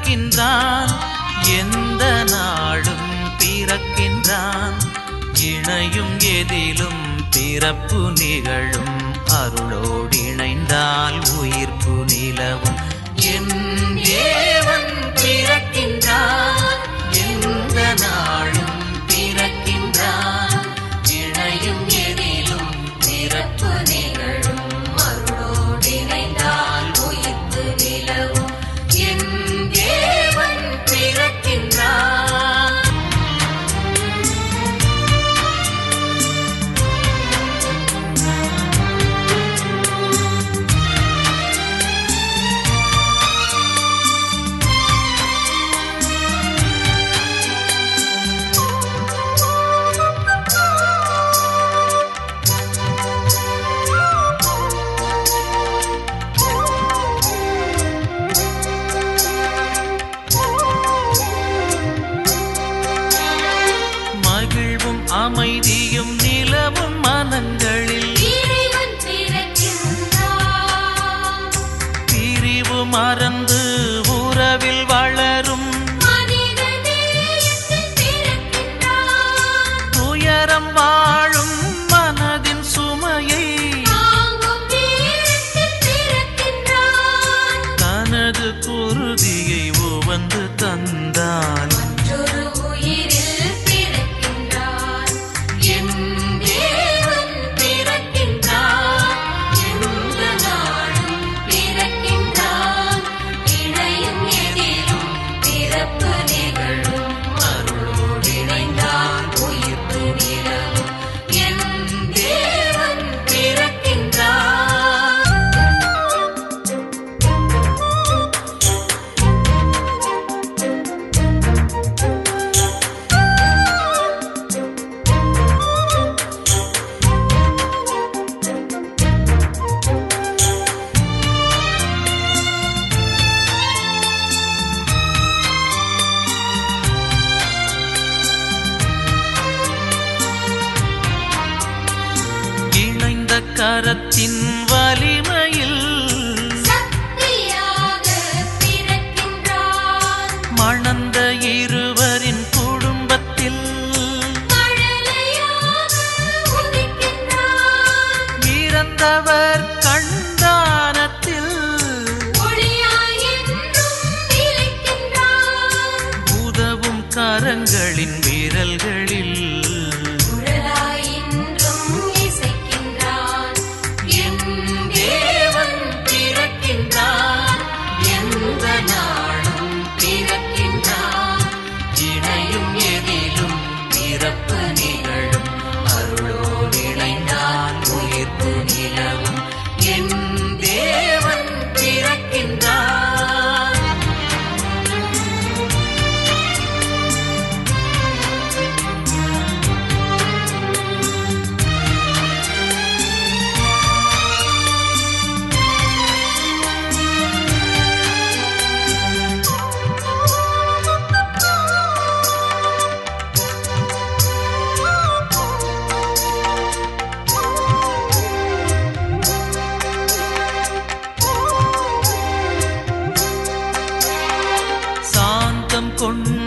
பிறக்கின்றான் எந்த நாளும் பிறக்கின்றான் இணையும் எதிலும் பிறப்பு நிகழும் அருளோடு இணைந்தால் உயிர்ப்பு நிலவும் என் தேவன் பிறக்கின்றான் எந்த நாளும் பிறக்கின்றான் இணையும் எதிலும் பிறப்பு நிகழும் அருளோடு இணைந்தால் உயிர்ப்பு நிலவும் என் தேவன் பிறக்கின்றான் மகிழ்வும் அமைதியும் நிலவும் மனங்களில் இறைவன் பிறக்கின்றான் பிரிவு மறந்து உறவில் வளரும் மனிதநேயத்தில் பிறக்கின்றான் துயரம் வாழும் மனதின் சுமையை தாங்கும் நேரத்தில் பிறக்கின்றான் தனது குருதியை உவந்து தந்தால் மற்றொரு உயிரில் பிறக்கின்றான் என் தேவன் பிறக்கின்றான் எந்த நாளும் பிறக்கின்றான் இணையும் எதிலும் பிறப்பு நிகழும் அருளோடு இணைந்தால் உயிர்ப்பு நிலவும் என் தேவன் பிறக்கின்றான் இணைந்த கரத்தின் வலிமையில் சக்தியாக பிறக்கின்றான் மணந்த இருவரின் குடும்பத்தில் மழலையாக உதிக்கின்றான் இறந்தவர் கண்டானத்தில் ஒளியாய் என்றும் நிலைக்கின்றான் உதவும் கரங்களின் விரல்களில் குரலாய் என்றும் இசைக்கின்றான் என் தேவன் பிறக்கின்றான் எந்த நாளும் பிறக்கின்றான் இணையும் எதிலும் பிறப்பு நிகழும் அருளோடு இணைந்தால் உயிர்ப்பு நிலவும் என் தேவன் பிறக்கின்றான் சாந்தம் கொண்ட